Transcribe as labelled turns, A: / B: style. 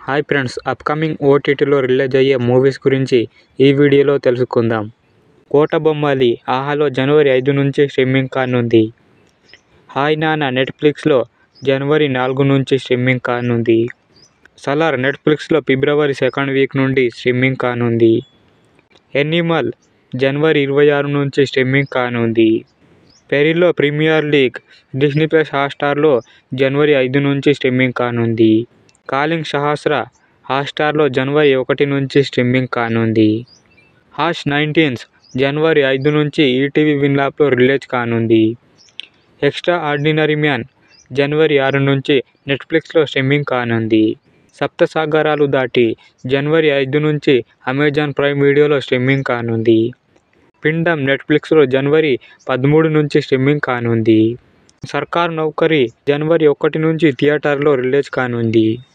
A: hi friends upcoming ఓటీటీలో release అయ్యే movies గురించి ఈ వీడియోలో తెలుసుకుందాం కోటబొమ్మాలి ఆహాలో జనవరి ఐదు నుంచి స్ట్రీమింగ్ కానుంది హాయ్ నాన్న నెట్ఫ్లిక్స్లో జనవరి నాలుగు నుంచి స్ట్రీమింగ్ కానుంది సలార్ నెట్ఫ్లిక్స్లో ఫిబ్రవరి సెకండ్ వీక్ నుండి స్ట్రీమింగ్ కానుంది ఎనిమల్ జనవరి ఇరవై ఆరు నుంచి స్ట్రీమింగ్ కానుంది పెరిలో ప్రీమియర్ లీగ్ డిస్నీ ప్లస్ హాట్స్టార్లో జనవరి ఐదు నుంచి స్ట్రీమింగ్ కానుంది కాలింగ్ సహస్ర హాట్స్టార్లో జనవరి ఒకటి నుంచి స్ట్రీమింగ్ కానుంది హాష్ నైన్టీన్స్ జనవరి ఐదు నుంచి ఈటీవీ విన్ యాప్లో రిలీజ్ కానుంది ఎక్స్ట్రా ఆర్డినరీ మ్యాన్ జనవరి ఆరు నుంచి నెట్ఫ్లిక్స్లో స్ట్రీమింగ్ కానుంది సప్తసాగరాలు దాటి జనవరి ఐదు నుంచి అమెజాన్ ప్రైమ్ వీడియోలో స్ట్రీమింగ్ కానుంది పిండం నెట్ఫ్లిక్స్లో జనవరి పదమూడు నుంచి స్ట్రీమింగ్ కానుంది సర్కార్ నౌకరీ జనవరి ఒకటి నుంచి థియేటర్లో రిలీజ్ కానుంది